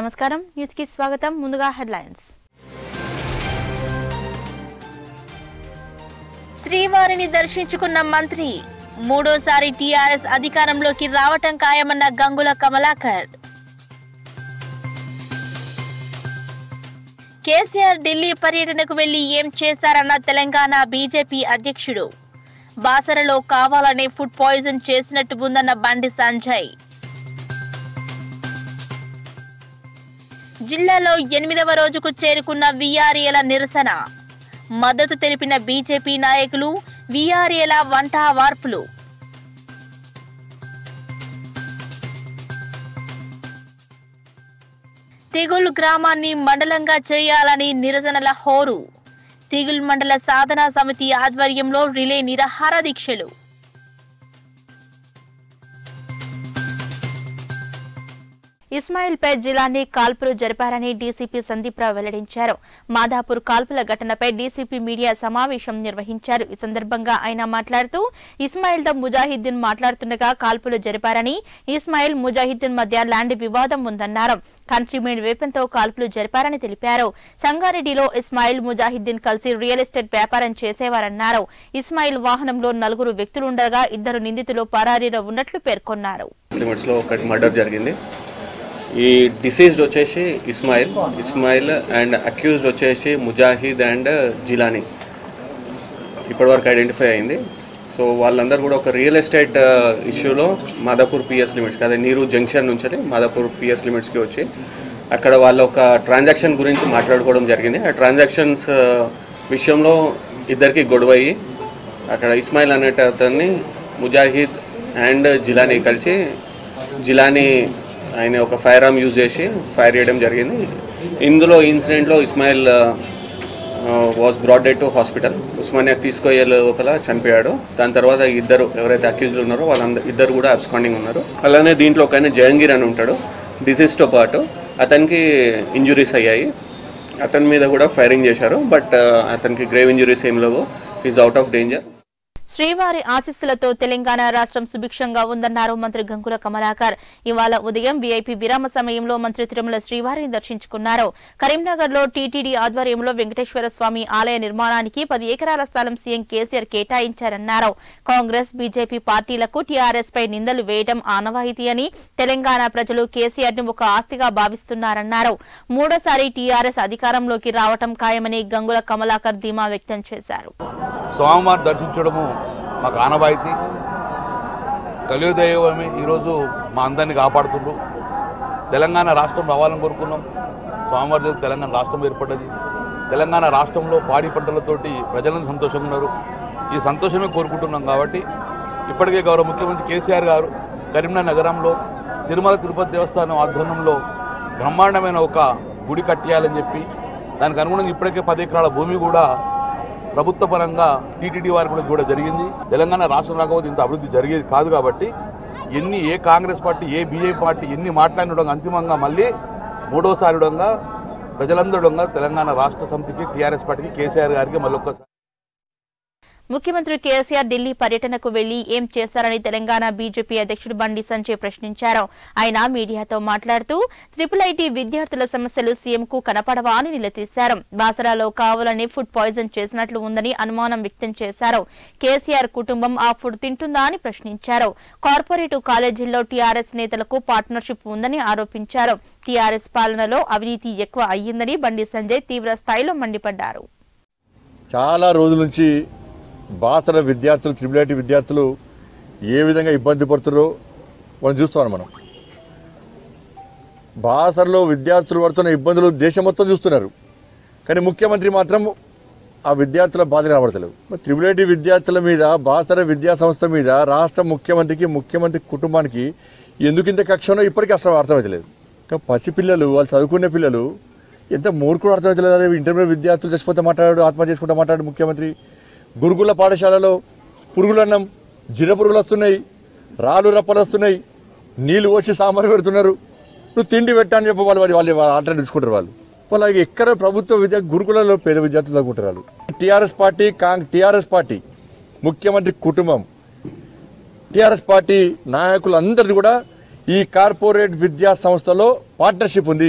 నమస్కారం న్యూస్ కి స్వాగతం ముందుగా హెడ్లైన్స్ శ్రీవారిని దర్శించుకున్న మంత్రి మూడోసారి టీఆర్ఎస్ అధికారంలోకి రావటం ఖాయమన్న గంగుల కమలాకర్ కేసీఆర్ ఢిల్లీ పర్యటనకు వెళ్లి ఏం చేశారన్న తెలంగాణ బీజేపీ అధ్యక్షుడు బాసరలో కావాలనే ఫుడ్ పాయిజన్ చేసినట్టు ఉందన్న బండి సంజయ్ జిల్లాలో ఎనిమిదవ రోజుకు చేరుకున్న వీఆర్ఏల నిరసన మద్దతు తెలిపిన బీజేపీ నాయకులు వీఆర్ఏల వంట వార్పులు తిగుల్ గ్రామాన్ని మండలంగా చేయాలని నిరసనల హోరు తిగుల్ మండల సాధనా సమితి ఆధ్వర్యంలో రిలే నిరాహార దీక్షలు ఇస్మాయిల్పై జిల్లాని కాల్పులు జరిపారని డీసీపీ సందీప్రావు వెల్లడించారు మాదాపూర్ కాల్పుల ఘటనపై డీసీపీ మీడియా సమావేశం నిర్వహించారు ఈ సందర్భంగా ఆయన మాట్లాడుతూ ఇస్మాయిల్తో ముజాహిద్దీన్ మాట్లాడుతుండగా కాల్పులు జరిపారని ఇస్మాయిల్ ముజాహిద్దీన్ మధ్య ల్యాండ్ వివాదం ఉందన్నారు కంట్రీమేడ్ వేపంతో కాల్పులు జరిపారని తెలిపారు సంగారెడ్డిలో ఇస్మాయిల్ ముజాహిద్దీన్ కలిసి రియల్ ఎస్టేట్ వ్యాపారం చేసేవారన్నారు ఇస్మాయిల్ వాహనంలో నలుగురు వ్యక్తులుండగా ఇద్దరు నిందితులు పరారీలో ఉన్నట్లు పేర్కొన్నారు లిమిట్స్లో ఒకటి మర్డర్ జరిగింది ఈ డిసీజ్డ్ వచ్చేసి ఇస్మాయిల్ ఇస్మాయిల్ అండ్ అక్యూజ్డ్ వచ్చేసి ముజాహిద్ అండ్ జిలానీ ఇప్పటివరకు ఐడెంటిఫై అయింది సో వాళ్ళందరూ కూడా ఒక రియల్ ఎస్టేట్ ఇష్యూలో మాదాపూర్ పిఎస్ లిమిట్స్కి అదే నీరు జంక్షన్ నుంచి మాదాపూర్ పిఎస్ లిమిట్స్కి వచ్చి అక్కడ వాళ్ళ ఒక ట్రాన్సాక్షన్ గురించి మాట్లాడుకోవడం జరిగింది ఆ ట్రాన్సాక్షన్స్ విషయంలో ఇద్దరికి గొడవ అయ్యి అక్కడ ఇస్మాయిల్ అనేట అతన్ని ముజాహిద్ అండ్ జిలానీ కలిసి జిలానీ ఆయన ఒక ఫైర్ ఆర్మ్ యూజ్ చేసి ఫైర్ చేయడం జరిగింది ఇందులో ఇన్సిడెంట్లో Ismail was brought dead to hospital Osmania తీసుకొయ్యే లోపల చనిపోయాడు దాని తర్వాత ఇద్దరు ఎవరైతే అక్యూజ్లు ఉన్నారో వాళ్ళందరూ ఇద్దరు కూడా అబ్స్కాండింగ్ ఉన్నారు అలానే దీంట్లో ఒక ఆయన జహంగీర్ అని ఉంటాడు డిసీజ్తో పాటు అతనికి ఇంజురీస్ అయ్యాయి అతని మీద కూడా ఫైరింగ్ చేశారు బట్ అతనికి గ్రేవ్ ఇంజురీస్ ఏం లేవు ఈజ్ అవుట్ ఆఫ్ డేంజర్ శ్రీవారి ఆశీస్సులతో తెలంగాణ రాష్ట్రం సుభిక్షంగా ఉందన్నారు మంత్రి గంగుల కమలాకర్ ఇవాళ ఉదయం వీఐపీ విరామ సమయంలో మంత్రి తిరుమల శ్రీవారిని దర్శించుకున్నారు కరీంనగర్ లో టీటీడీ ఆధ్వర్యంలో వెంకటేశ్వర స్వామి ఆలయ నిర్మాణానికి పది ఎకరాల స్థలం సీఎం కేసీఆర్ కేటాయించారన్నారు కాంగ్రెస్ బీజేపీ పార్టీలకు టీఆర్ఎస్ పై నిందలు వేయడం ఆనవాయితీ అని తెలంగాణ ప్రజలు కేసీఆర్ ని ఒక ఆస్తిగా భావిస్తున్నారన్నారు మూడోసారి టీఆర్ఎస్ అధికారంలోకి రావటం ఖాయమని గంగుల కమలాకర్ ధీమా వ్యక్తం చేశారు స్వామివారిని దర్శించడము మాకు ఆనవాయితీ కలియుదైవమే ఈరోజు మా అందరిని కాపాడుతుండ్రు తెలంగాణ రాష్ట్రం రావాలని కోరుకున్నాం స్వామివారి దగ్గర తెలంగాణ రాష్ట్రం ఏర్పడ్డది తెలంగాణ రాష్ట్రంలో పాడి పంటలతోటి ప్రజలను సంతోషంగా ఉన్నారు ఈ సంతోషమే కోరుకుంటున్నాం కాబట్టి ఇప్పటికే గౌరవ ముఖ్యమంత్రి కేసీఆర్ గారు కరీంనగర్ నగరంలో తిరుమల తిరుపతి దేవస్థానం ఆధ్వర్యంలో బ్రహ్మాండమైన ఒక గుడి కట్టేయాలని చెప్పి దానికి అనుగుణంగా ఇప్పటికే పది ఎకరాల భూమి కూడా ప్రభుత్వ పరంగా టీటీడీ వారికి కూడా కూడా జరిగింది తెలంగాణ రాష్ట్రం రాకపోతే ఇంత అభివృద్ధి జరిగేది కాదు కాబట్టి ఎన్ని ఏ కాంగ్రెస్ పార్టీ ఏ బీజేపీ పార్టీ ఎన్ని మాట్లాడినడంగా అంతిమంగా మళ్ళీ మూడోసారిడంగా ప్రజలందరుడంగా తెలంగాణ రాష్ట్ర సమితికి టీఆర్ఎస్ పార్టీకి కేసీఆర్ గారికి మళ్ళీ ఒక్కసారి ముఖ్యమంత్రి కేసీఆర్ ఢిల్లీ పర్యటనకు వెళ్లి ఏం చేశారని తెలంగాణ బీజేపీ అధ్యక్షుడు బండి సంజయ్ ప్రశ్నించారు ఆయన మీడియాతో మాట్లాడుతూ ట్రిపుల్ ఐటీ విద్యార్థుల సమస్యలు సీఎంకు కనపడవా అని నిలదీశారు బాసరాలో కావాలని ఫుడ్ పాయిజన్ చేసినట్లు ఉందని అనుమానం వ్యక్తం చేశారు కేసీఆర్ కుటుంబం ఆ ఫుడ్ తింటుందా అని ప్రశ్నించారు కార్పొరేటు కాలేజీల్లో టీఆర్ఎస్ నేతలకు పార్ట్నర్షిప్ ఉందని ఆరోపించారు టీఆర్ఎస్ పాలనలో అవినీతి ఎక్కువ అయ్యిందని బండి సంజయ్ తీవ్ర స్థాయిలో మండిపడ్డారు చాలా రోజుల నుంచి బాసర విద్యార్థులు త్రిబుల్ ఐటీ విద్యార్థులు ఏ విధంగా ఇబ్బంది పడుతున్నారో మనం చూస్తున్నాం మనం బాసరలో విద్యార్థులు పడుతున్న ఇబ్బందులు దేశం మొత్తం చూస్తున్నారు కానీ ముఖ్యమంత్రి మాత్రం ఆ విద్యార్థుల బాధ కనబడతలేవు మరి త్రిబుల్ ఐటీ విద్యార్థుల మీద బాసర విద్యా సంస్థ మీద రాష్ట్ర ముఖ్యమంత్రికి ముఖ్యమంత్రి కుటుంబానికి ఎందుకు ఇంత కక్షనో ఇప్పటికీ అసలు అర్థమవుతలేదు ఇంకా పసిపిల్లలు వాళ్ళు చదువుకునే పిల్లలు ఎంత మూర్ఖుడు అర్థమవుతలేదు అదే ఇంటర్మీడియట్ విద్యార్థులు చచ్చిపోతే మాట్లాడాడు ఆత్మహత్య చేసుకుంటే మాట్లాడు ముఖ్యమంత్రి గురుకుల పాఠశాలలో పురుగులన్నం జిర పురుగులు వస్తున్నాయి రాళ్ళు రప్పలు వస్తున్నాయి నీళ్ళు వచ్చి సాంబార్ పెడుతున్నారు నువ్వు తిండి పెట్టని చెప్పి వాళ్ళు వాళ్ళు వాళ్ళు ఆల్టర్ తీసుకుంటారు వాళ్ళు వాళ్ళకి ఎక్కడ ప్రభుత్వ విద్య గురుకులలో పేద విద్యార్థులు తగ్గుంటారు వాళ్ళు టీఆర్ఎస్ పార్టీ కాంగ్ టీఆర్ఎస్ పార్టీ ముఖ్యమంత్రి కుటుంబం టీఆర్ఎస్ పార్టీ నాయకులందరిది కూడా ఈ కార్పొరేట్ విద్యా సంస్థలో పార్ట్నర్షిప్ ఉంది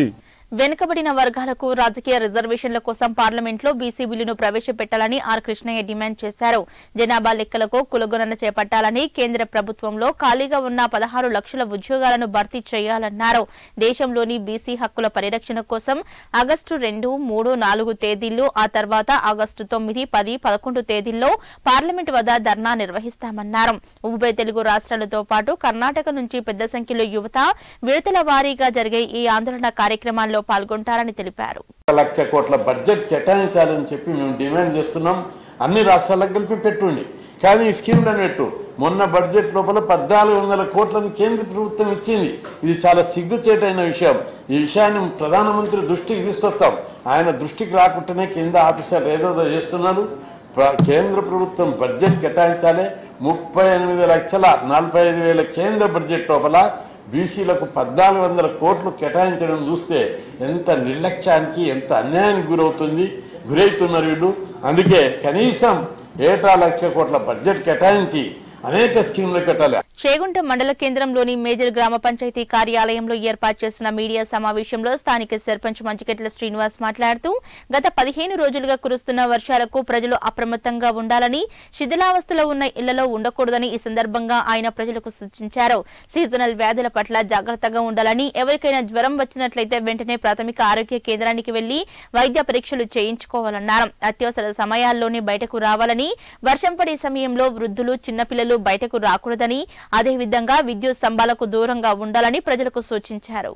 వెనుకబడిన వర్గాలకు రాజకీయ రిజర్వేషన్ల కోసం పార్లమెంట్లో బీసీ బిల్లును ప్రవేశపెట్టాలని ఆర్ కృష్ణయ్య డిమాండ్ చేశారు జనాభా లెక్కలకు కులగణన చేపట్టాలని కేంద్ర ప్రభుత్వంలో ఖాళీగా ఉన్న పదహారు లక్షల ఉద్యోగాలను భర్తీ చేయాలన్నారు దేశంలోని బీసీ హక్కుల పరిరక్షణ కోసం ఆగస్టు రెండు మూడు నాలుగు తేదీల్లో ఆ తర్వాత ఆగస్టు తొమ్మిది పది పదకొండు తేదీల్లో పార్లమెంట్ వద్ద ధర్నా నిర్వహిస్తామన్నారు ఉభయ తెలుగు రాష్ట్రాలతో పాటు కర్ణాటక నుంచి పెద్ద సంఖ్యలో యువత విడతల వారీగా జరిగే ఈ ఆందోళన కార్యక్రమాల్లో పాల్గొంటారని తెలిపారు లక్ష కోట్ల బడ్జెట్ కేటాయించాలని చెప్పి మేము డిమాండ్ చేస్తున్నాం అన్ని రాష్ట్రాలకు కలిపి పెట్టుండి కానీ ఈ స్కీమ్లను పెట్టు మొన్న బడ్జెట్ లోపల పద్నాలుగు వందల కోట్లను కేంద్ర ప్రభుత్వం ఇచ్చింది ఇది చాలా సిగ్గుచేటైన విషయం ఈ విషయాన్ని ప్రధానమంత్రి దృష్టికి తీసుకొస్తాం ఆయన దృష్టికి రాకుండానే కింద ఆఫీసర్లు ఏదోదో చేస్తున్నారు ప్ర- కేంద్ర ప్రభుత్వం బడ్జెట్ కేటాయించాలి ముప్పై ఎనిమిది లక్షల నలభై ఐదు వేల కేంద్ర బడ్జెట్ లోపల బీసీలకు పద్నాలుగు వందల కోట్లు కేటాయించడం చూస్తే ఎంత నిర్లక్ష్యానికి ఎంత అన్యాయానికి గురవుతుంది గురవుతున్నారు వీళ్ళు అందుకే కనీసం ఏటా లక్ష కోట్ల బడ్జెట్ కేటాయించి అనేక స్కీమ్లు పెట్టాలి చేగుంట మండల కేంద్రంలోని మేజర్ గ్రామ పంచాయతీ కార్యాలయంలో ఏర్పాటు చేసిన మీడియా సమావేశంలో స్థానిక సర్పంచ్ మంచికెట్ల శ్రీనివాస్ మాట్లాడుతూ గత పదిహేను రోజులుగా కురుస్తున్న వర్షాలకు ప్రజలు అప్రమత్తంగా ఉండాలని శిథిలావస్థలో ఉన్న ఇళ్లలో ఉండకూడదని ఈ సందర్భంగా ఆయన ప్రజలకు సూచించారు సీజనల్ వ్యాధుల పట్ల జాగ్రత్తగా ఉండాలని ఎవరికైనా జ్వరం వచ్చినట్లయితే వెంటనే ప్రాథమిక ఆరోగ్య కేంద్రానికి వెళ్లి వైద్య పరీక్షలు చేయించుకోవాలన్నారు అత్యవసర సమయాల్లోనే బయటకు రావాలని వర్షం పడే సమయంలో వృద్ధులు చిన్నపిల్లలు బయటకు రాకూడదని అదేవిధంగా విద్యుత్ స్తంభాలకు దూరంగా ఉండాలని ప్రజలకు సూచించారు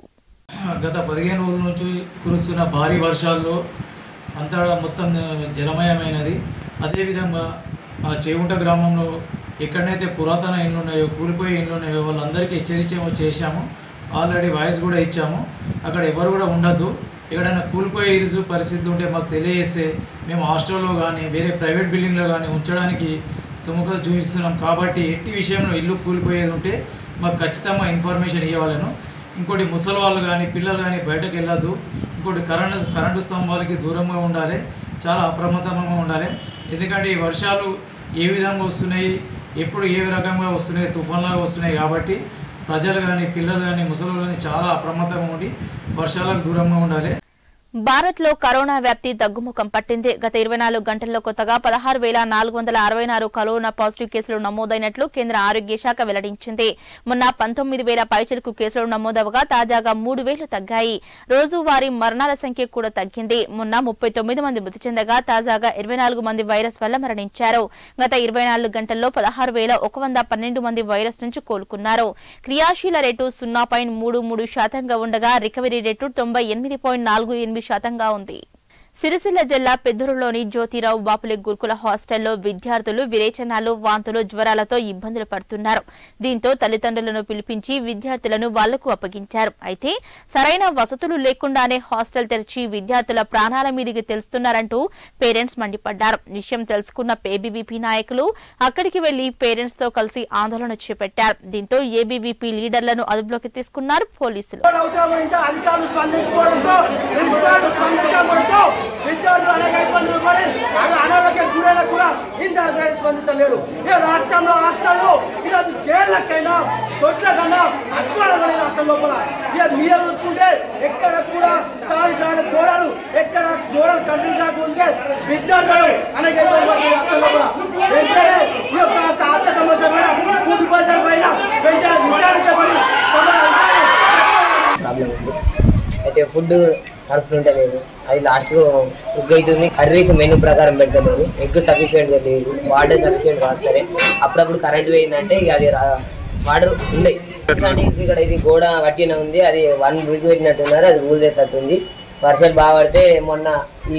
గత పదిహేను రోజుల నుంచి కురుస్తున్న భారీ వర్షాల్లో అంతా మొత్తం జలమయమైనది అదేవిధంగా మన చేగుంట గ్రామంలో ఎక్కడనైతే పురాతన ఇండ్లు ఉన్నాయో కూలిపోయే ఇండ్లు ఉన్నాయో వాళ్ళందరికీ హెచ్చరించేమో చేశాము ఆల్రెడీ వాయిస్ కూడా ఇచ్చాము అక్కడ ఎవరు కూడా ఉండద్దు ఎక్కడైనా కూలిపోయే ఇరుసు పరిస్థితులు ఉంటే మాకు తెలియజేస్తే మేము హాస్టల్లో కానీ వేరే ప్రైవేట్ బిల్డింగ్లో కానీ ఉంచడానికి సుముఖత చూపిస్తున్నాం కాబట్టి ఎట్టి విషయంలో ఇల్లు కూలిపోయేది ఉంటే మాకు ఖచ్చితంగా ఇన్ఫర్మేషన్ ఇవ్వాలను ఇంకోటి ముసలి వాళ్ళు కానీ పిల్లలు కానీ బయటకు వెళ్ళొద్దు ఇంకోటి కరెంటు కరెంటు స్తంభాలకి దూరంగా ఉండాలి చాలా అప్రమత్తంగా ఉండాలి ఎందుకంటే ఈ వర్షాలు ఏ విధంగా వస్తున్నాయి ఎప్పుడు ఏ రకంగా వస్తున్నాయి తుఫాన్లాగా వస్తున్నాయి కాబట్టి ప్రజలు కానీ పిల్లలు కానీ ముసలు కానీ చాలా అప్రమత్తంగా ఉండి వర్షాలకు దూరంగా ఉండాలి భారత్ లో కరోనా వ్యాప్తి తగ్గుముఖం పట్టింది గత ఇరవై నాలుగు గంటల్లో కొత్తగా పదహారు వేల నాలుగు వందల అరవై నాలుగు కరోనా పాజిటివ్ కేసులు నమోదైనట్లు కేంద్ర ఆరోగ్య శాఖ వెల్లడించింది మొన్న పంతొమ్మిది వేల పైచలకు కేసులు నమోదవగా తాజాగా మూడు వేలు తగ్గాయి రోజువారీ మరణాల సంఖ్య కూడా తగ్గింది మొన్న ముప్పై తొమ్మిది మంది మృతి చెందగా తాజాగా ఇరవై నాలుగు మంది వైరస్ వల్ల మరణించారు గత ఇరవై నాలుగు గంటల్లో పదహారు వేల ఒక వంద పన్నెండు మంది వైరస్ నుంచి కోలుకున్నారు క్రియాశీల రేటు సున్నా పాయింట్ మూడు మూడు శాతంగా ఉండగా రికవరీ రేటు తొంభై ఎనిమిది పాయింట్ నాలుగు ఎనిమిది శాతంగా ఉంది సిరిసిల్ల జిల్లా పెద్దూరులోని జ్యోతిరావు బాపులే గురుకుల హాస్టల్లో విద్యార్థులు విరేచనాలు వాంతులు జ్వరాలతో ఇబ్బందులు పడుతున్నారు దీంతో తల్లిదండ్రులను పిలిపించి విద్యార్థులను వాళ్లకు అప్పగించారు అయితే సరైన వసతులు లేకుండానే హాస్టల్ తెరిచి విద్యార్థుల ప్రాణాల మీదికి తెలుస్తున్నారంటూ పేరెంట్స్ మండిపడ్డారు విషయం తెలుసుకున్న ఏబీవీపీ నాయకులు అక్కడికి వెళ్లి పేరెంట్స్ తో కలిసి ఆందోళన చేపట్టారు దీంతో ఏబీవీపీ లీడర్లను అదుపులోకి తీసుకున్నారు పోలీసులు అవుతామో ఇంకా అధికారులు స్పందించుకోవడంతో ప్రిన్సిపాల్ స్పందించడంతో విద్యార్థులు అనేక ఇబ్బందులు పడి అలా అనారోగ్యం గురైన కూడా ఇంతవరకు స్పందించలేరు ఈ రాష్ట్రంలో హాస్టల్లో ఈరోజు జైళ్ళకైనా దొడ్ల కన్నా అద్భుతంగా ఈ రాష్ట్రం లోపల ఇక మీరు చూసుకుంటే ఎక్కడ కూడా సారి సారి గోడలు ఎక్కడ గోడలు కంప్లీట్ కాకుంటే విద్యార్థులు అనేక ఇబ్బందులు పడుతున్నారు ఈ రాష్ట్రం లోపల వెంటనే ఈ యొక్క శాస్త్ర సమస్య పైన కూటి పైసల పైన వెంటనే విచారణ చేపట్టి సమాధానం ప్రాబ్లం ఉంది అయితే ఫుడ్ కరెక్ట్ ఉండలేదు అది లాస్ట్కు కుక్ అవుతుంది కర్రీస్ మెనూ ప్రకారం పెడతలేదు ఎగ్ సఫిషియెంట్గా లేదు వాటర్ సఫిషియెంట్ రాస్తారు అప్పుడప్పుడు కరెంట్ పోయిందంటే ఇక అది వాటర్ ఉన్నాయి కానీ ఇక్కడ ఇది గోడ కట్టిన ఉంది అది వన్ వీక్ పెట్టినట్టున్నారు అది రూల్ తెత్తట్టుంది వర్షాలు బాగా పడితే మొన్న ఈ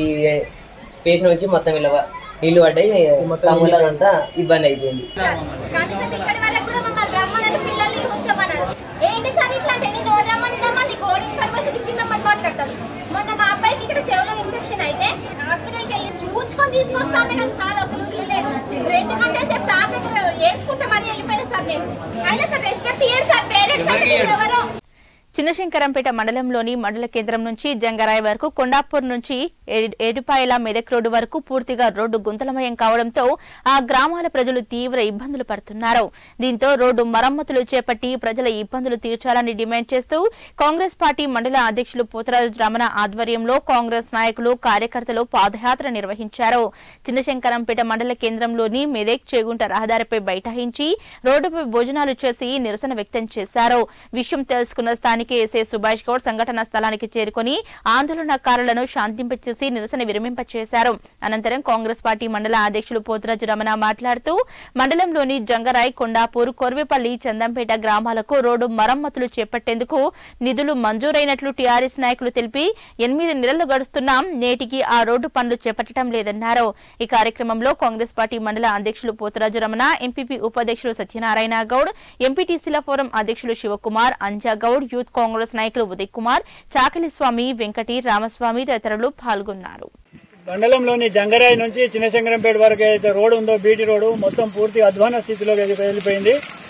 స్పేస్ నుంచి మొత్తం ఇలా నీళ్ళు పడ్డాయి తమ్ముళ్ళదంతా ఇబ్బంది అయిపోయింది కనీసం ఇక్కడి వరకు కూడా మమ్మల్ని రమ్మన్నారు పిల్లల్ని ఉంచమన్నారు ఏంటి సార్ ఇట్లా అంటే నేను ఎవరు రమ్మన్నామా నీ కోడ్ ఇన్ఫర్మేషన్ ఇచ్చిందమ్మని మాట్లాడతాను మొన్న మా అబ్బాయికి ఇక్కడ చెవులో ఇన్ఫెక్షన్ అయితే హాస్పిటల్కి వెళ్ళి చూపించుకొని తీసుకొస్తాను కానీ సార్ అసలు వదిలేదు రెండు గంటల సేపు సార్ దగ్గర ఏడ్చుకుంటే మరీ వెళ్ళిపోయిన సార్ నేను అయినా సార్ రెస్పెక్ట్ ఇయ్యండి సార్ పేరెంట్స్ అంటే మీరు ఎవరో చిన్నశంకరంపేట మండలంలోని మండల కేంద్రం నుంచి జంగరాయ్ వరకు కొండాపూర్ నుంచి ఏ- ఏడుపాయల మెదక్ రోడ్డు వరకు పూర్తిగా రోడ్డు గుంతలమయం కావడంతో ఆ గ్రామాల ప్రజలు తీవ్ర ఇబ్బందులు పడుతున్నారు దీంతో రోడ్డు మరమ్మతులు చేపట్టి ప్రజల ఇబ్బందులు తీర్చాలని డిమాండ్ చేస్తూ కాంగ్రెస్ పార్టీ మండల అధ్యక్షులు పోతరాజు రమణ ఆధ్వర్యంలో కాంగ్రెస్ నాయకులు కార్యకర్తలు పాదయాత్ర నిర్వహించారు చిన్నశంకరంపేట మండల కేంద్రంలోని మెదక్ చేగుంట రహదారిపై బైఠాయించి రోడ్డుపై భోజనాలు చేసి నిరసన వ్యక్తం చేశారు విషయం తెలుసుకున్న స్థానిక ఎస్ఐ సుభాష్ గౌడ్ సంఘటనా స్థలానికి చేరుకుని ఆందోళనకారులను శాంతింపచేసి నిరసన విరమింపచేశారు అనంతరం కాంగ్రెస్ పార్టీ మండల అధ్యక్షులు పోతురాజు రమణ మాట్లాడుతూ మండలంలోని జంగరాయ్ కొండాపూర్ కొర్వేపల్లి చందంపేట గ్రామాలకు రోడ్డు మరమ్మతులు చేపట్టేందుకు నిధులు మంజూరైనట్లు టీఆర్ఎస్ నాయకులు తెలిపి ఎనిమిది నెలలు గడుస్తున్నా నేటికి ఆ రోడ్డు పనులు చేపట్టడం లేదన్నారు ఈ కార్యక్రమంలో కాంగ్రెస్ పార్టీ మండల అధ్యక్షులు పోతురాజు రమణ ఎంపీపీ ఉపాధ్యక్షులు సత్యనారాయణ గౌడ్ ఎంపీటీసీల ఫోరం అధ్యక్షులు శివకుమార్ అంజా గౌడ్ యూత్ కాంగ్రెస్ నాయకులు ఉదయ్ కుమార్ చాకలి స్వామి వెంకటి రామస్వామి తదితరులు పాల్గొన్నారు మండలంలోని జంగరాయి నుంచి చిన్నశంకరంపేట వరకు అయితే రోడ్డు ఉందో బీటీ రోడ్డు మొత్తం పూర్తి అధ్వాన స్థితిలోకి వెళ్ళి- వెళ్ళిపోయింది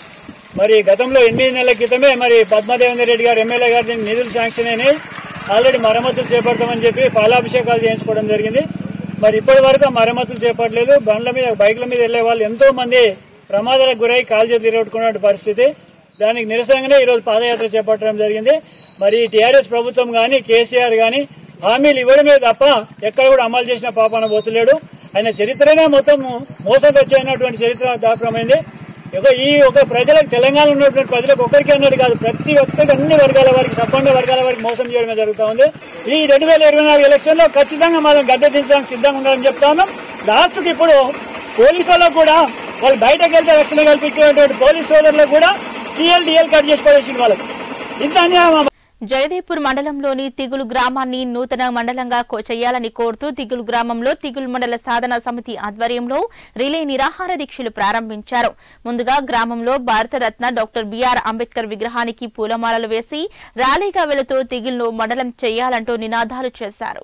మరి గతంలో ఎనిమిది నెలల క్రితమే మరి పద్మదేవేందర్ రెడ్డి గారు ఎమ్మెల్యే గారు దీనికి నిధులు శాంక్షన్ అయినాయి ఆల్రెడీ మరమ్మతులు చేపడతామని చెప్పి పాలాభిషేకాలు చేయించుకోవడం జరిగింది మరి ఇప్పటి వరకు ఆ మరమ్మతులు చేపట్టలేదు బండ్ల మీద బైకుల మీద వెళ్లే వాళ్ళు ఎంతో మంది ప్రమాదాలకు గురై కాలు చేతులు తిరగొట్టుకున్న పరిస్థితి దానికి నిరసనగానే ఈరోజు పాదయాత్ర చేపట్టడం జరిగింది మరి టీఆర్ఎస్ ప్రభుత్వం కానీ కేసీఆర్ కానీ హామీలు ఇవ్వడమే తప్ప ఎక్కడ కూడా అమలు చేసిన పాపాన పోతలేడు ఆయన చరిత్రనే మొత్తం మోసం వచ్చేటువంటి చరిత్ర దాపమైంది ఇక ఈ ఒక ప్రజలకు తెలంగాణ ఉన్నటువంటి ప్రజలకు ఒక్కరికి అన్నది కాదు ప్రతి ఒక్కరికి అన్ని వర్గాల వారికి సబ్బండ వర్గాల వారికి మోసం చేయడమే జరుగుతా ఉంది ఈ రెండు వేల ఇరవై నాలుగు ఎలక్షన్ లో ఖచ్చితంగా మనం గద్దె దించడానికి సిద్ధంగా ఉండాలని చెప్తా ఉన్నాం లాస్ట్ కి ఇప్పుడు పోలీసు వాళ్ళకు కూడా వాళ్ళు బయటకు వెళ్తే రక్షణ కల్పించేటువంటి పోలీసు సోదరులకు కూడా టీఎల్ డిఎల్ కట్ చేసి పడేసింది వాళ్ళకి ఇంత అన్యాయం జయదేవ్పూర్ మండలంలోని తిగులు గ్రామాన్ని నూతన మండలంగా కో- చేయాలని కోరుతూ తిగులు గ్రామంలో తిగులు మండల సాధన సమితి ఆధ్వర్యంలో రిలే నిరాహార దీక్షలు ప్రారంభించారు ముందుగా గ్రామంలో భారతరత్న డాక్టర్ బిఆర్ అంబేద్కర్ విగ్రహానికి పూలమాలలు వేసి ర్యాలీగా వెళుతూ తిగులును మండలం చేయాలంటూ నినాదాలు చేశారు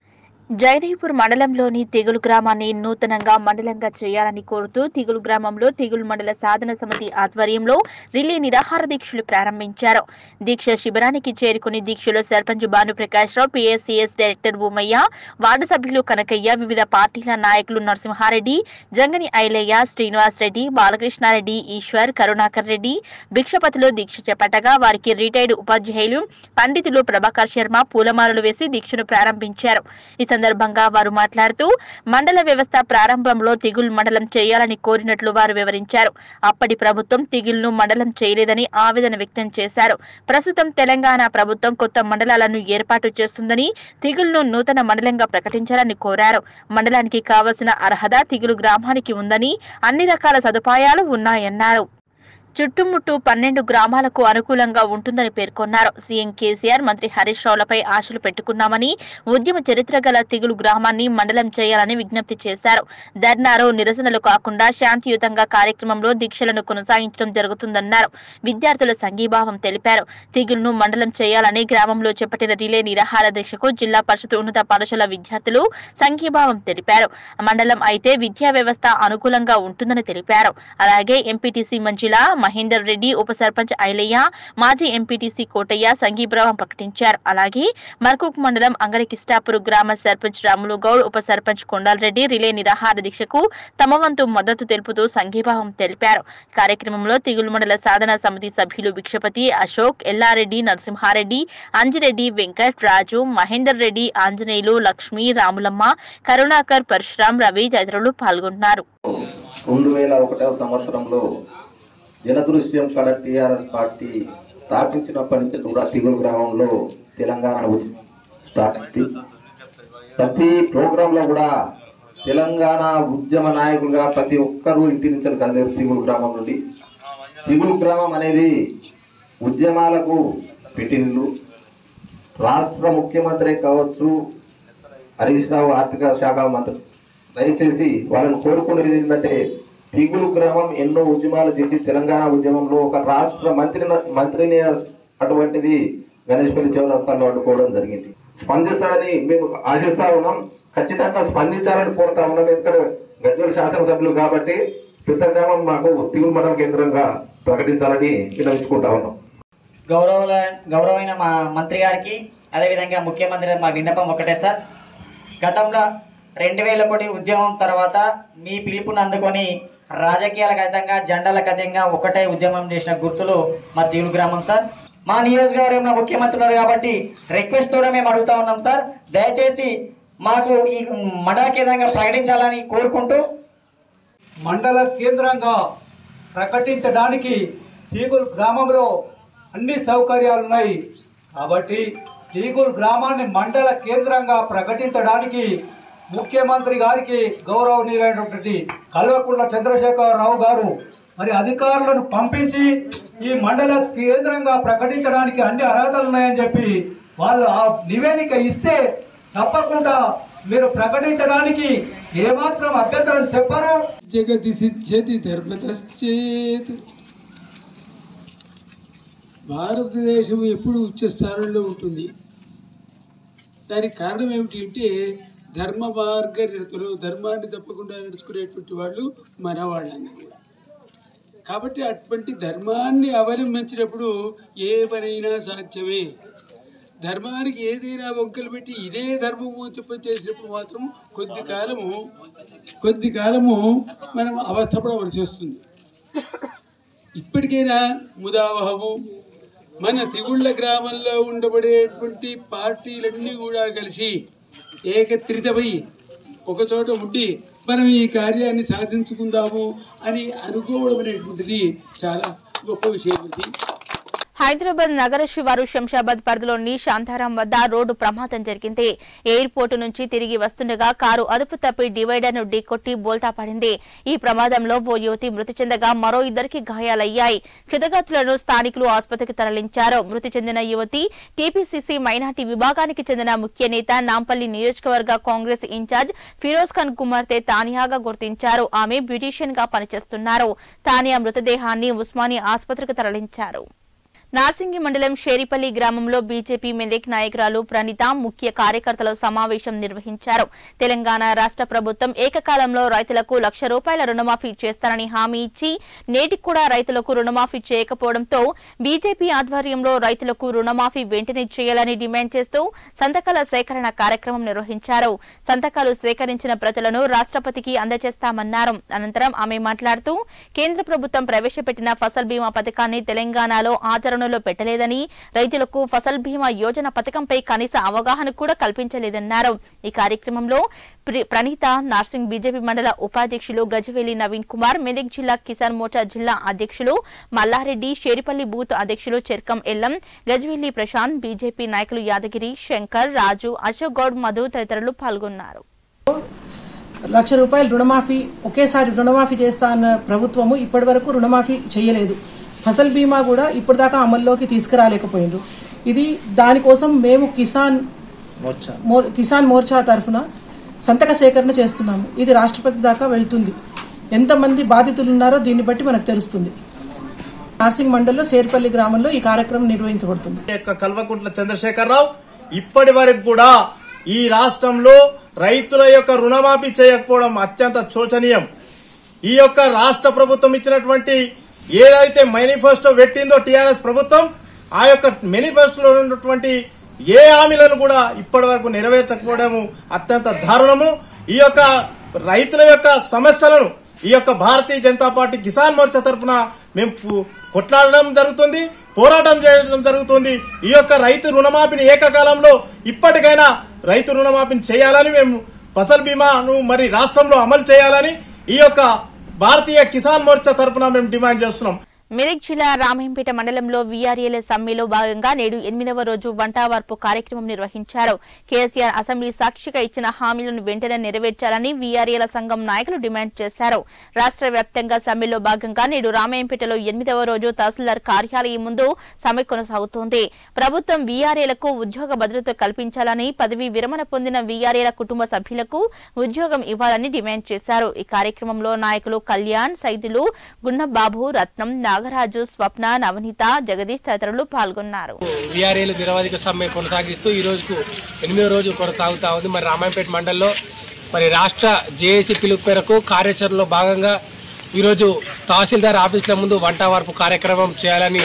జయదేవ్పూర్ మండలంలోని తెగులు గ్రామాన్ని నూతనంగా మండలంగా చేయాలని కోరుతూ తిగులు గ్రామంలో తిగులు మండల సాధన సమితి ఆధ్వర్యంలో రిలే నిరాహార దీక్షలు ప్రారంభించారు దీక్ష శిబిరానికి చేరుకుని దీక్షలో sarpanch Bhanuprakash Rao PSCS director Bhumaiah ward సభ్యులు కనకయ్య వివిధ పార్టీల నాయకులు నరసింహారెడ్డి జంగని ఐలయ్య శ్రీనివాస్ రెడ్డి బాలకృష్ణారెడ్డి ఈశ్వర్ కరుణాకర్ రెడ్డి భిక్షపతిలో దీక్ష చేపట్టగా వారికి రిటైర్డ్ ఉపాధ్యాయులు పండితులు ప్రభాకర్ శర్మ పూలమాలలు వేసి దీక్షను ప్రారంభించారు ఈ సందర్భంగా వారు మాట్లాడుతూ మండల వ్యవస్థ ప్రారంభంలో తిగుల్ మండలం చేయాలని కోరినట్లు వారు వివరించారు అప్పటి ప్రభుత్వం తిగుల్ను మండలం చేయలేదని ఆవేదన వ్యక్తం చేశారు ప్రస్తుతం తెలంగాణ ప్రభుత్వం కొత్త మండలాలను ఏర్పాటు చేస్తుందని తిగుల్ను నూతన మండలంగా ప్రకటించాలని కోరారు మండలానికి కావలసిన అర్హత తిగులు గ్రామానికి ఉందని అన్ని రకాల సదుపాయాలు ఉన్నాయన్నారు చుట్టుముట్టు పన్నెండు గ్రామాలకు అనుకూలంగా ఉంటుందని పేర్కొన్నారు సీఎం కేసీఆర్ మంత్రి హరీష్ రావులపై ఆశలు పెట్టుకున్నామని ఉద్యమ చరిత్ర గల తిగులు గ్రామాన్ని మండలం చేయాలని విజ్ఞప్తి చేశారు ధర్నాలో నిరసనలు కాకుండా శాంతియుతంగా కార్యక్రమంలో దీక్షలను కొనసాగించడం జరుగుతుందన్నారు విద్యార్థుల సంఘీభావం తెలిపారు తిగులును మండలం చేయాలని గ్రామంలో చేపట్టిన రిలే నిరాహార దీక్షకు జిల్లా పరిషత్ ఉన్నత పాఠశాల విద్యార్థులు సంఘీభావం తెలిపారు మండలం అయితే విద్యా వ్యవస్థ అనుకూలంగా ఉంటుందని తెలిపారు అలాగే ఎంపీటీసీ మంజుల మహేందర్ రెడ్డి ఉప సర్పంచ్ ఐలయ్య మాజీ ఎంపీటీసీ కోటయ్య సంఘీభావం ప్రకటించారు అలాగే మర్కుక్ మండలం అంగరికిష్టాపురు గ్రామ సర్పంచ్ రాములు గౌడ్ ఉప సర్పంచ్ కొండాలరెడ్డి రిలే నిరాహార దీక్షకు తమ వంతు మద్దతు తెలుపుతూ సంఘీభావం తెలిపారు కార్యక్రమంలో తిగులు మండల సాధన సమితి సభ్యులు భిక్షపతి అశోక్ ఎల్లారెడ్డి నరసింహారెడ్డి అంజిరెడ్డి వెంకట్ రాజు మహేందర్ రెడ్డి ఆంజనేయులు లక్ష్మి రాములమ్మ కరుణాకర్ పరశురాం రవి తదితరులు పాల్గొన్నారు రెండు వేల ఒకటవ సంవత్సరంలో జనదృశ్యం కడ టీఆర్ఎస్ పార్టీ స్థాపించినప్పటి నుంచి కూడా తిగులు గ్రామంలో తెలంగాణ ఉద్యమం స్టార్ట్ అయింది ప్రతి ప్రోగ్రాంలో కూడా తెలంగాణ ఉద్యమ నాయకులుగా ప్రతి ఒక్కరూ ఇంటి నుంచి కదిలేరు తిగులు గ్రామం నుండి తిగులు గ్రామం అనేది ఉద్యమాలకు పెట్టిండ్రు రాష్ట్ర ముఖ్యమంత్రి కావచ్చు హరీష్ రావు ఆర్థిక శాఖ మంత్రి దయచేసి వాళ్ళని కోరుకునేది ఏంటంటే పిగులు గ్రామం ఎన్నో ఉద్యమాలు చేసి తెలంగాణ ఉద్యమంలో ఒక రాష్ట్ర మంత్రి మంత్రిని అటువంటిది గణేష్పల్లి చౌరస్తాలో అడ్డుకోవడం జరిగింది స్పందిస్తాడని మేము ఆశిస్తా ఉన్నాం ఖచ్చితంగా స్పందించాలని కోరుతా ఉన్నాం ఎందుకంటే గజ్వల్ శాసనసభ్యులు కాబట్టి పెద్ద గ్రామం మాకు తిగులు మండల కేంద్రంగా ప్రకటించాలని విన్నవించుకుంటా ఉన్నాం గౌరవ గౌరవమైన మా మంత్రి గారికి అదేవిధంగా ముఖ్యమంత్రి గారికి మా విన్నపం ఒకటే సార్ గతంలో రెండు వేల కోటి ఉద్యమం తర్వాత మీ పిలుపుని అందుకొని రాజకీయాలకు అతీతంగా జెండాలకు అతీతంగా ఒకటే ఉద్యమం చేసిన గుర్తులు మా తీవులు గ్రామం సార్ మా నియోజకవర్గంలో ముఖ్యమంత్రి ఉన్నారు కాబట్టి రిక్వెస్ట్ కూడా మేము అడుగుతా ఉన్నాం సార్ దయచేసి మాకు ఈ మండల కేంద్రంగా ప్రకటించాలని కోరుకుంటూ మండల కేంద్రంగా ప్రకటించడానికి చీగుల్ గ్రామంలో అన్ని సౌకర్యాలు ఉన్నాయి కాబట్టి చీగుల్ గ్రామాన్ని మండల కేంద్రంగా ప్రకటించడానికి ముఖ్యమంత్రి గారికి గౌరవనీయులైనటువంటి కల్వకుంట్ల చంద్రశేఖరరావు గారు మరి అధికారులను పంపించి ఈ మండల కేంద్రంగా ప్రకటించడానికి అన్ని అర్హతలు ఉన్నాయని చెప్పి వాళ్ళు ఆ నివేదిక ఇస్తే తప్పకుండా మీరు ప్రకటించడానికి ఏమాత్రం అభ్యంతరం చెప్పరు జగతి సిద్ధ్యతి ధర్మతశ్చేత్ భారతదేశం ఎప్పుడు ఉచ్చ స్థానంలో ఉంటుంది దానికి కారణం ఏమిటి అంటే ధర్మ మార్గ నిరతులు ధర్మాన్ని తప్పకుండా నడుచుకునేటువంటి వాళ్ళు మన వాళ్ళందరూ కూడా కాబట్టి అటువంటి ధర్మాన్ని అవలంబించినప్పుడు ఏ పనైనా సాధ్యమే ధర్మానికి ఏదైనా వంకలు పెట్టి ఇదే ధర్మము అని చెప్పి చేసినప్పుడు మాత్రం కొద్ది కాలము కొద్ది కాలము మనం అవస్థపడవలసి వస్తుంది ఇప్పటికైనా ముదావహము మన త్రిగుళ్ళ గ్రామంలో ఉండబడేటువంటి పార్టీలన్నీ కూడా కలిసి ఏకత్రితమై ఒక చోట ఉండి మనం ఈ కార్యాన్ని సాధించుకుందాము అని అనుకోవడం అనేటువంటిది చాలా గొప్ప విషయం ఇది హైదరాబాద్ నగర శివారు శంషాబాద్ పరిధిలోని శాంతారాం వద్ద రోడ్డు ప్రమాదం జరిగింది ఎయిర్పోర్టు నుంచి తిరిగి వస్తుండగా కారు అదుపు తప్పి డివైడర్ ను ఢీకొట్టి బోల్తా పడింది ఈ ప్రమాదంలో ఓ యువతి మృతి చెందగా మరో ఇద్దరికి గాయాలయ్యాయి క్షతగాతులను స్థానికులు ఆసుపత్రికి తరలించారు మృతి చెందిన యువతి టీపీసీసీ మైనార్టీ విభాగానికి చెందిన ముఖ్య నేత నాంపల్లి నియోజకవర్గ కాంగ్రెస్ ఇన్ఛార్జ్ ఫిరోజ్ ఖాన్ కుమార్తె తానియాగా గుర్తించారు ఆమె బ్యూటీషియన్ గా పనిచేస్తున్నారు తానియా మృతదేహాన్ని ఉస్మానియా ఆసుపత్రికి తరలించారు నార్సింగి మండలం షేరిపల్లి గ్రామంలో బీజేపీ మెదక్ నాయకురాలు ప్రణీత ముఖ్య కార్యకర్తల సమావేశం నిర్వహించారు తెలంగాణ రాష్ట్ర ప్రభుత్వం ఏకకాలంలో రైతులకు లక్ష రూపాయల రుణమాఫీ చేస్తారని హామీ ఇచ్చి నేటికి కూడా రైతులకు రుణమాఫీ చేయకపోవడంతో బీజేపీ ఆధ్వర్యంలో రైతులకు రుణమాఫీ వెంటనే చేయాలని డిమాండ్ చేస్తూ సంతకాల సేకరణ కార్యక్రమం నిర్వహించారు సంతకాలు సేకరించిన ప్రతులను రాష్ట్రపతికి అందజేస్తామన్నారు అనంతరం ఆమె మాట్లాడుతూ కేంద్ర ప్రభుత్వం ప్రవేశపెట్టిన ఫసల్ బీమా పథకాన్ని తెలంగాణలో ఆచరణలో పెట్టలేదని రైతులకు ఫసల్ బీమా యోజన పథకంపై కనీస అవగాహన కూడా కల్పించలేదన్నారు ఈ కార్యక్రమంలో ప్రి- ప్రణీత నార్సింగ్ బీజేపీ మండల ఉపాధ్యక్షులు గజవేలి నవీన్ కుమార్ మెదక్ జిల్లా కిసాన్ మోర్చా జిల్లా అధ్యక్షులు మల్లారెడ్డి షేరిపల్లి బూత్ అధ్యక్షులు చెర్కం ఎల్లం గజవేలి ప్రశాంత్ బీజేపీ నాయకులు యాదగిరి శంకర్ రాజు అశోక్ గౌడ్ మధు తదితరులు పాల్గొన్నారు లక్ష రూపాయలు రుణమాఫీ ఒకేసారి రుణమాఫీ చేస్తా అన్న ప్రభుత్వము ఇప్పటి వరకు రుణమాఫీ చేయలేదు ఫసల్ బీమా కూడా ఇప్పటిదాకా అమల్లోకి తీసుకురాలేకపోయిండ్రు ఇది దానికోసం మేము కిసాన్ మోర్- కిసాన్ మోర్చా తరఫున సంతక సేకరణ చేస్తున్నాము ఇది రాష్ట్రపతి దాకా వెళ్తుంది ఎంతమంది బాధితులు ఉన్నారో దీన్ని బట్టి మనకు తెలుస్తుంది నార్సింగ్ మండల్లో సేర్పల్లి గ్రామంలో ఈ కార్యక్రమం నిర్వహించబడుతుంది యొక్క కల్వకుంట్ల చంద్రశేఖరరావు ఇప్పటి వరకు కూడా ఈ రాష్ట్రంలో రైతుల యొక్క రుణమాఫీ చేయకపోవడం అత్యంత శోచనీయం ఈ యొక్క రాష్ట్ర ప్రభుత్వం ఇచ్చినటువంటి ఏదైతే మేనిఫెస్టో పెట్టిందో టీఆర్ఎస్ ప్రభుత్వం ఆ యొక్క మేనిఫెస్టోలో ఉన్నటువంటి ఏ హామీలను కూడా ఇప్పటి వరకు నెరవేర్చకపోవడము అత్యంత దారుణము ఈ యొక్క రైతుల యొక్క సమస్యలను ఈ యొక్క భారతీయ జనతా పార్టీ కిసాన్ మోర్చా తరఫున మేము పు- కొట్లాడడం జరుగుతుంది పోరాటం చేయడం జరుగుతుంది ఈ యొక్క రైతు రుణమాఫీని ఏకకాలంలో ఇప్పటికైనా రైతు రుణమాఫీని చేయాలని మేము ఫసల్ బీమాను మరి రాష్ట్రంలో అమలు చేయాలని ఈ యొక్క భారతీయ కిసాన్ మోర్చా తరఫున మేము డిమాండ్ చేస్తున్నాం మెదక్ జిల్లా రామేంపేట మండలంలో వీఆర్ఏల సమ్మెలో భాగంగా నేడు ఎనిమిదవ రోజు వంటావార్పు కార్యక్రమం నిర్వహించారు కేసీఆర్ అసెంబ్లీ సాక్షిగా ఇచ్చిన హామీలను వెంటనే నెరవేర్చాలని వీఆర్ఏల సంఘం నాయకులు డిమాండ్ చేశారు రాష్ట్ర వ్యాప్తంగా సమ్మెలో భాగంగా నేడు రామేంపేటలో ఎనిమిదవ రోజు తహసీల్దార్ కార్యాలయం ముందు సమ్మె కొనసాగుతోంది ప్రభుత్వం వీఆర్ఏలకు ఉద్యోగ భద్రత కల్పించాలని పదవి విరమణ పొందిన వీఆర్ఏల కుటుంబ సభ్యులకు ఉద్యోగం ఇవ్వాలని డిమాండ్ చేశారు ఈ కార్యక్రమంలో నాయకులు కళ్యాణ్ సైదులు గున్నబాబు రత్నం నాగరాజు స్వప్న నవనీత జగదీష్ తదితరులు పాల్గొన్నారు వీఆర్ఏలు నిరవధిక సమ్మె కొనసాగిస్తూ ఈ రోజుకు ఎనిమిదో రోజు కొనసాగుతా ఉంది మరి రామాయంపేట మండలంలో మరి రాష్ట్ర జేఏసీ పిలుపు మేరకు కార్యాచరణలో భాగంగా ఈరోజు తహసీల్దార్ ఆఫీసుల ముందు వంట వార్పు కార్యక్రమం చేయాలని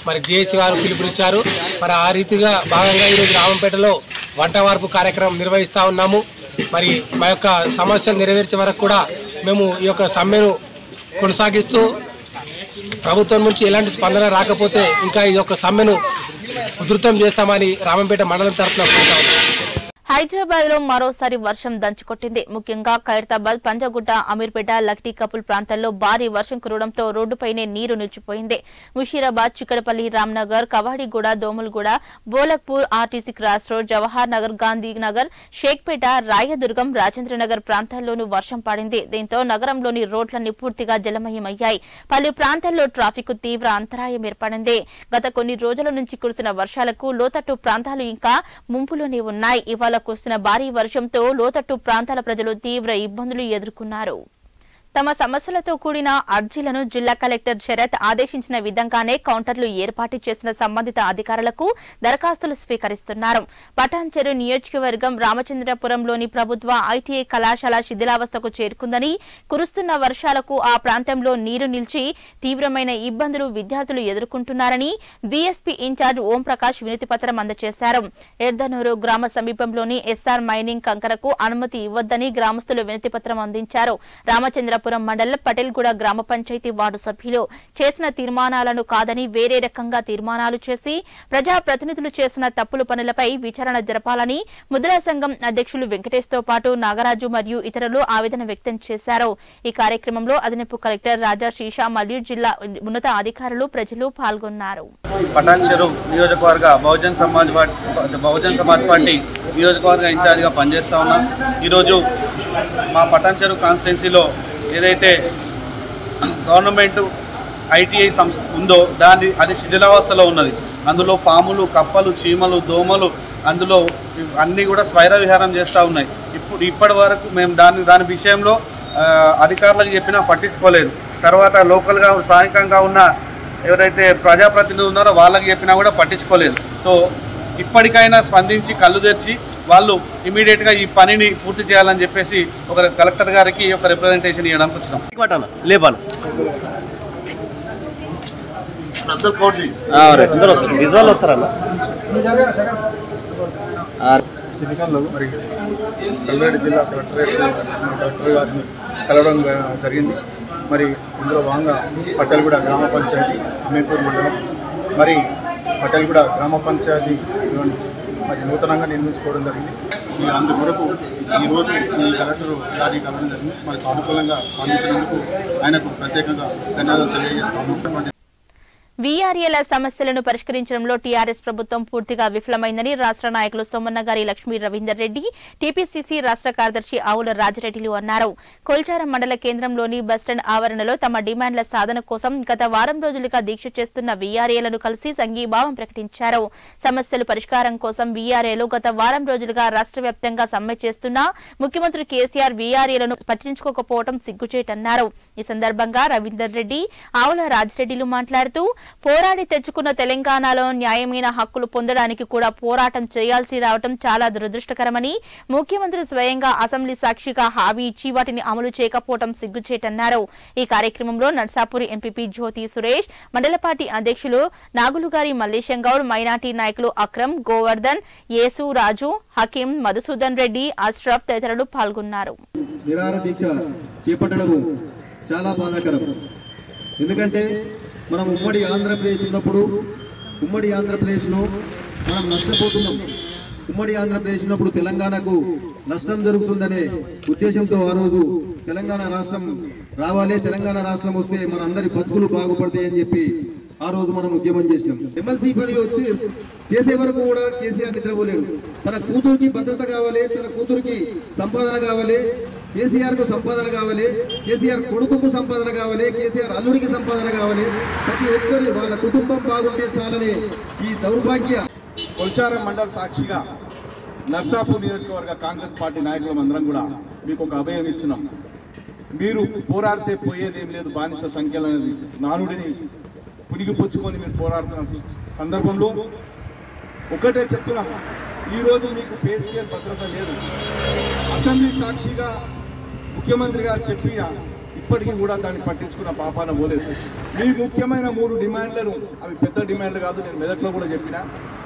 మరి జేఏసీ వారు పిలుపునిచ్చారు మరి ఆ రీతిగా భాగంగా ఈరోజు రామంపేటలో వంట వార్పు కార్యక్రమం నిర్వహిస్తూ ఉన్నాము మరి మా యొక్క సమస్యలు నెరవేర్చే వరకు కూడా మేము ఈ యొక్క సమ్మెను కొనసాగిస్తూ ప్రభుత్వం నుంచి ఎలాంటి స్పందన రాకపోతే ఇంకా ఈ యొక్క సమ్మెను ఉధృతం చేస్తామని రామంపేట మండలం తరఫున కోరుతా ఉన్నాం. హైదరాబాద్ లో మరోసారి వర్షం దంచుకొట్టింది ముఖ్యంగా ఖైరతాబాద్ పంజగుట్ట అమీర్పేట లక్టీ కపుల్ ప్రాంతాల్లో భారీ వర్షం కురవడంతో రోడ్డుపైనే నీరు నిలిచిపోయింది Musheerabad Chikkadpally Ramnagar Kavadiguda Domalguda Bholakpur RTC cross road Jawahar Nagar Gandhinagar Shaikpet Rayadurgam Rajendranagar ప్రాంతాల్లోనూ వర్షం పడింది దీంతో నగరంలోని రోడ్లన్నీ పూర్తిగా జలమయమయ్యాయి పలు ప్రాంతాల్లో ట్రాఫిక్ తీవ్ర అంతరాయం ఏర్పడింది గత కొన్ని రోజుల నుంచి కురిసిన వర్షాలకు లోతట్టు ప్రాంతాలు ఇంకా ముంపులోనే ఉన్నాయి ఇవాళ కురిసిన భారీ వర్షంతో లోతట్టు ప్రాంతాల ప్రజలు తీవ్ర ఇబ్బందులు ఎదుర్కొన్నారు తమ సమస్యలతో కూడిన అర్జీలను జిల్లా కలెక్టర్ శరత్ ఆదేశించిన విధంగానే కౌంటర్లు ఏర్పాటు చేసిన సంబంధిత అధికారులకు దరఖాస్తులు స్వీకరిస్తున్నారు పటాన్చెరు నియోజకవర్గం రామచంద్రపురంలోని ప్రభుత్వ ఐటీఐ కళాశాల శిథిలావస్థకు చేరుకుందని కురుస్తున్న వర్షాలకు ఆ ప్రాంతంలో నీరు నిలిచి తీవ్రమైన ఇబ్బందులు విద్యార్థులు ఎదుర్కొంటున్నారని బీఎస్పీ ఇన్ఛార్జ్ ఓంప్రకాష్ వినతి పత్రం అందజేశారు ఎర్దనూరు గ్రామ సమీపంలోని ఎస్ఆర్ మైనింగ్ కంకరకు అనుమతి ఇవ్వొద్దని గ్రామస్తులు వినతి పత్రం అందించారు రామచంద్రపురం మండలం పటేల్గూడ గ్రామ పంచాయతీ వార్డు సభ్యులు చేసిన తీర్మానాలను కాదని వేరే రకంగా తీర్మానాలు చేసి ప్రజాప్రతినిధులు చేసిన తప్పుల పనులపై విచారణ జరపాలని ముద్రా సంఘం అధ్యక్షులు వెంకటేష్ తో పాటు నాగరాజు మరియు ఇతరులు ఆవేదన వ్యక్తం చేశారు ఈ కార్యక్రమంలో అదనపు కలెక్టర్ రాజా శీషా మరియు జిల్లా ఉన్నత అధికారులు ప్రజలు పాల్గొన్నారు పటాన్ చెరు నియోజకవర్గ బహుజన్ సమాజ్ పార్టీ బహుజన్ సమాజ్ పార్టీ నియోజకవర్గ ఇన్ఛార్జిగా పనిచేస్తా ఉన్నాం ఈరోజు మా పటాన్ చెరు కాన్స్టిట్యున్సీలో ఏదైతే గవర్నమెంట్ ఐటీఐ సంస్థ ఉందో దాని అది శిథిలావస్థలో ఉన్నది అందులో పాములు కప్పలు చీమలు దోమలు అందులో అన్నీ కూడా స్వైర విహారం చేస్తూ ఉన్నాయి ఇప్పుడు ఇప్పటి వరకు మేము దాని దాని విషయంలో ఆ, అధికారులకు చెప్పినా పట్టించుకోలేదు తర్వాత లోకల్గా స్థానికంగా ఉన్న ఎవరైతే ప్రజాప్రతినిధులు ఉన్నారో వాళ్ళకి చెప్పినా కూడా పట్టించుకోలేదు సో ఇప్పటికైనా స్పందించి కళ్ళు తెరిచి వాళ్ళు ఇమీడియట్గా ఈ పనిని పూర్తి చేయాలని చెప్పేసి ఒక కలెక్టర్ గారికి ఒక రిప్రజెంటేషన్ ఇవ్వడానికి వచ్చినాం లేపాను అందరూ వస్తారు విజువల్ వస్తారన్న ఎన్నికల్లో మరి సంగారెడ్డి జిల్లా కలెక్టరేట్ కలెక్టర్ గారిని కలవడం జ- జరిగింది మరి ఇందులో భాగంగా పట్టెలగూడ గ్రామ పంచాయతీ అమీపూర్ మండలం మరి పట్టెలగూడ గ్రామ పంచాయతీ మరి నూతనంగా నిర్మించుకోవడం జరిగింది ఈ అందు కొరకు ఈరోజు ఈ కలెక్టర్ గారిని కలవడం జరిగింది మరి సానుకూలంగా స్పందించినందుకు ఆయనకు ప్రత్యేకంగా ధన్యవాదాలు తెలియజేస్తాము వీఆర్ఏల సమస్యలను పరిష్కరించడంలో టీఆర్ఎస్ ప్రభుత్వం పూర్తిగా విఫలమైందని రాష్ట్ర నాయకులు సోమన్నగారి లక్ష్మీ రవీందర్ రెడ్డి టీపీసీసీ రాష్ట్ర కార్యదర్శి ఆవుల రాజిరెడ్డిలు అన్నారు కొల్చారం మండల కేంద్రంలోని బస్టాండ్ ఆవరణలో తమ డిమాండ్ల సాధన కోసం గత వారం రోజులుగా దీక్ష చేస్తున్న వీఆర్ఏలను కలిసి సంఘీభావం ప్రకటించారు సమస్యలు పరిష్కారం కోసం వీఆర్ఏలు గత వారం రోజులుగా రాష్ట్ర వ్యాప్తంగా సమ్మె చేస్తున్నా ముఖ్యమంత్రి కేసీఆర్ వీఆర్ఏలను పట్టించుకోకపోవడం సిగ్గుచేటన్నారు ఈ సందర్భంగా రవీందర్ రెడ్డి ఆవుల రాజిరెడ్డిలు మాట్లాడుతూ పోరాడి తెచ్చుకున్న తెలంగాణలో న్యాయమైన హక్కులు పొందడానికి కూడా పోరాటం చేయాల్సి రావడం చాలా దురదృష్టకరమని ముఖ్యమంత్రి స్వయంగా అసెంబ్లీ సాక్షిగా హామీ ఇచ్చి వాటిని అమలు చేయకపోవడం సిగ్గుచేటన్నారు ఈ కార్యక్రమంలో నర్సాపూర్ ఎంపీపీ జ్యోతి సురేష్ మండల పార్టీ అధ్యక్షులు నాగులుగారి మల్లేశం గౌడ్ మైనార్టీ నాయకులు అక్రమ్ గోవర్ధన్ యేసు రాజు హకీం మధుసూదన్ రెడ్డి అష్రఫ్ తదితరులు పాల్గొన్నారు నిరాహార దీక్ష చేపట్టడము చాలా బాధాకరం ఎందుకంటే మనం ఉమ్మడి ఆంధ్రప్రదేశ్ ఉన్నప్పుడు ఉమ్మడి ఆంధ్రప్రదేశ్లో మనం నష్టపోతున్నాం ఉమ్మడి ఆంధ్రప్రదేశ్ ఉన్నప్పుడు తెలంగాణకు నష్టం జరుగుతుందనే ఉద్దేశంతో ఆ రోజు తెలంగాణ రాష్ట్రం రావాలి తెలంగాణ రాష్ట్రం వస్తే మన అందరి బతుకులు బాగుపడతాయని చెప్పి ఆ రోజు మనం ఉద్యమం చేసినాం ఎమ్మెల్సీ పదవి వచ్చి చేసే వరకు కూడా కేసీఆర్ నిద్రపోలేడు తన కూతురికి భద్రత కావాలి తన కూతురికి సంపాదన కావాలి కేసీఆర్ కు సంపాదన కావాలి కేసీఆర్ కొడుకుకు సంపాదన కావాలి కేసీఆర్ అల్లుడికి సంపాదన కావాలి ప్రతి ఒక్కరి వాళ్ళ కుటుంబం బాగుంటే చాలనే ఈ దౌర్భాగ్య కొల్చారం మండల సాక్షిగా నర్సాపూర్ నియోజకవర్గ కాంగ్రెస్ పార్టీ నాయకులం అందరం కూడా మీకు ఒక అభయం ఇస్తున్నాం మీరు పోరాడితే పోయేదేం లేదు బానిస సంఖ్యలు అనేది నానుడిని పునిగిపుచ్చుకొని మీరు పోరాడుతున్న సందర్భంలో ఒకటే చెప్తున్నాం ఈరోజు మీకు పే స్కేల్ భద్రత లేదు అసెంబ్లీ సాక్షిగా ముఖ్యమంత్రి గారు చెప్పిన ఇప్పటికీ కూడా దాన్ని పట్టించుకున్న పాపాన పోలేదు మీ ముఖ్యమైన మూడు డిమాండ్లను అవి పెద్ద డిమాండ్లు కాదు నేను మెదక్లో కూడా చెప్పిన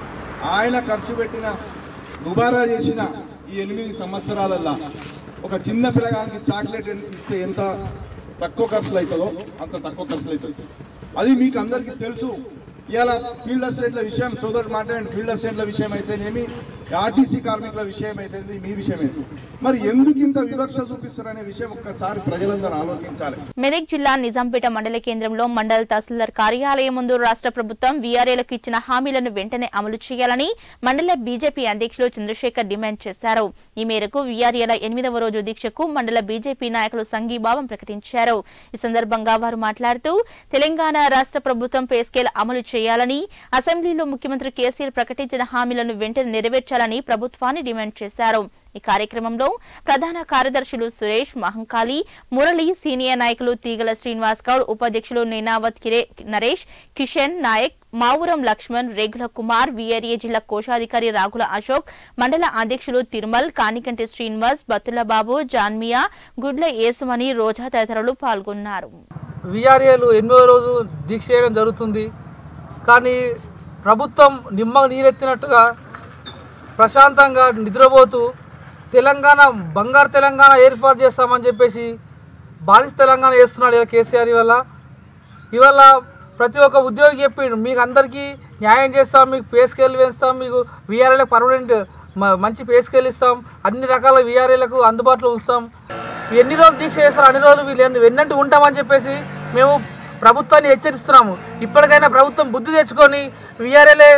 ఆయన ఖర్చు పెట్టిన దుబారా చేసిన ఈ ఎనిమిది సంవత్సరాలల్లా ఒక చిన్న పిల్లగానికి చాక్లెట్ ఇస్తే ఎంత తక్కువ ఖర్చులు అవుతుందో అంత తక్కువ ఖర్చులు అవుతుంది అది మీకు అందరికీ తెలుసు ఇవాళ ఫీల్డ్ అసిస్టెంట్ల విషయం సోదరుడు మాట్లాడండి ఫీల్డ్ అసిస్టెంట్ల విషయం అయితేనేమి ఆర్టీసీ కార్మికుల విషయం అయితే మీ విషయమే మరి ఎందుకు ఇంత వివక్ష చూపిస్తారనే విషయం ఒక్కసారి ప్రజలందరూ ఆలోచించాలి మెదక్ జిల్లా నిజాంపేట మండల కేంద్రంలో మండల తహసీల్దార్ కార్యాలయం ముందు రాష్ట్ర ప్రభుత్వం వీఆర్ఏలకు ఇచ్చిన హామీలను వెంటనే అమలు చేయాలని మండల బీజేపీ అధ్యక్షులు చంద్రశేఖర్ డిమాండ్ చేశారు ఈ మేరకు వీఆర్ఏల ఎనిమిదవ రోజు దీక్షకు మండల బీజేపీ నాయకులు సంఘీభావం ప్రకటించారు ఈ సందర్భంగా వారు మాట్లాడుతూ తెలంగాణ రాష్ట్ర ప్రభుత్వం పే స్కేల్ అమలు చేయాలని అసెంబ్లీలో ముఖ్యమంత్రి కేసీఆర్ ప్రకటించిన హామీలను వెంటనే నెరవేర్చాలని ప్రభుత్వాన్ని డిమాండ్ చేశారు ఈ కార్యక్రమంలో ప్రధాన కార్యదర్శులు సురేష్ మహంకాళి మురళి సీనియర్ నాయకులు తీగల శ్రీనివాస్ గౌడ్ ఉపాధ్యక్షులు నేనావత్ కిరే నరేష్ కిషన్ నాయక్ మావురం లక్ష్మణ్ రేగుల కుమార్ వీఆర్ఏ జిల్లా కోశాధికారి రాగుల అశోక్ మండల అధ్యక్షులు తిరుమల్ కానికంటి శ్రీనివాస్ బత్తుల బాబు జాన్మియా గుడ్ల యేసుమణి రోజా తదితరులు పాల్గొన్నారు విఆర్ఏలు ఎనిమిదో రోజు దీక్ష చేయడం జరుగుతుంది కానీ ప్రభుత్వం నిమ్మ నీరెత్తినట్టుగా ప్రశాంతంగా నిద్రపోతూ తెలంగాణ బంగారు తెలంగాణ ఏర్పాటు చేస్తామని చెప్పేసి బాలిస్ తెలంగాణ చేస్తున్నాడు ఇలా కేసీఆర్ వల్ల ఇవాళ ప్రతి ఒక్క ఉద్యోగి చెప్పిండు మీకు అందరికీ న్యాయం చేస్తాం మీకు పే స్కేల్ వేస్తాం మీకు వీఆర్ఏలకు పర్మనెంట్ మ- మంచి పే స్కేల్ ఇస్తాం అన్ని రకాల వీఆర్ఏలకు అందుబాటులో ఉంచుతాం ఎన్ని రోజులు దీక్ష చేస్తారు అన్ని రోజులు వీళ్ళు ఎన్ని- వెన్నంటి ఉంటామని చెప్పేసి మేము ప్రభుత్వాన్ని హెచ్చరిస్తున్నాము ఇప్పటికైనా ప్రభుత్వం బుద్ధి తెచ్చుకొని వీఆర్ఏలే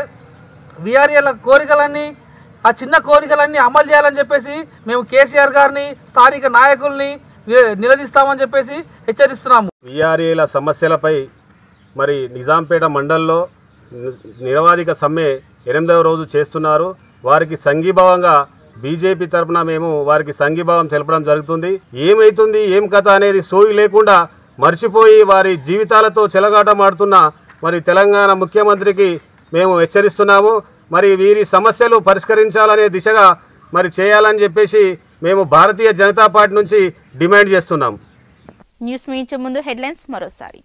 వీఆర్ఏల కోరికలన్నీ ఆ చిన్న కోరికలన్నీ అమలు చేయాలని చెప్పేసి మేము కేసీఆర్ గారిని స్థానిక నాయకుల్ని ని- నిలదీస్తామని చెప్పేసి హెచ్చరిస్తున్నాము విఆర్ఏల సమస్యలపై మరి నిజాంపేట మండల్లో ని- నిరవాధిక సమ్మె ఎనిమిదవ రోజు చేస్తున్నారు వారికి సంఘీభావంగా బీజేపీ తరపున మేము వారికి సంఘీభావం తెలపడం జరుగుతుంది ఏమైతుంది ఏం కథ అనేది సోయి లేకుండా మర్చిపోయి వారి జీవితాలతో చెలగాటమాడుతున్న మరి తెలంగాణ ముఖ్యమంత్రికి మేము హెచ్చరిస్తున్నాము మరి వీరి సమస్యలు పరిష్కరించాలనే దిశగా మరి చేయాలని చెప్పేసి మేము భారతీయ జనతా పార్టీ నుంచి డిమాండ్ చేస్తున్నాం న్యూస్ ముగించే ముందు హెడ్లైన్స్ మరోసారి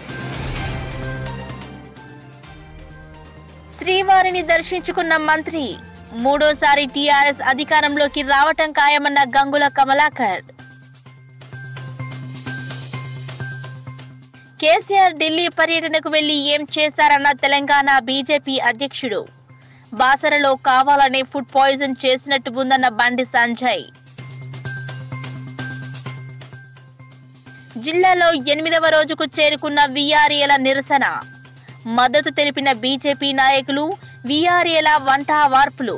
శ్రీవారిని దర్శించుకున్న మంత్రి మూడోసారి టీఆర్ఎస్ అధికారంలోకి రావటం ఖాయమన్న గంగుల కమలాకర్ కేసీఆర్ ఢిల్లీ పర్యటనకు వెళ్లి ఏం చేశారన్న తెలంగాణ బీజేపీ అధ్యక్షుడు బాసరలో కావాలనే ఫుడ్ పాయిజన్ చేసినట్టు ఉందన్న బండి సంజయ్ జిల్లాలో ఎనిమిదవ రోజుకు చేరుకున్న వీఆర్ఏల నిరసన మద్దతు తెలిపిన బీజేపీ నాయకులు వీఆర్ఏల వంట వార్పులు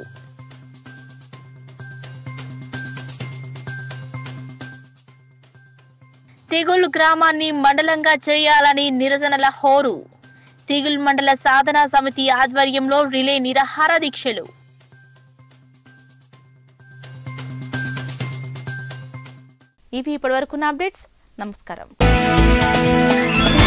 తిగుల్ గ్రామాన్ని మండలంగా చేయాలని నిరసనల హోరు తిగుల్ మండల సాధనా సమితి ఆధ్వర్యంలో రిలే నిరాహార దీక్షలు ఇవి ఇప్పటివరకున్న అప్డేట్స్ నమస్కారం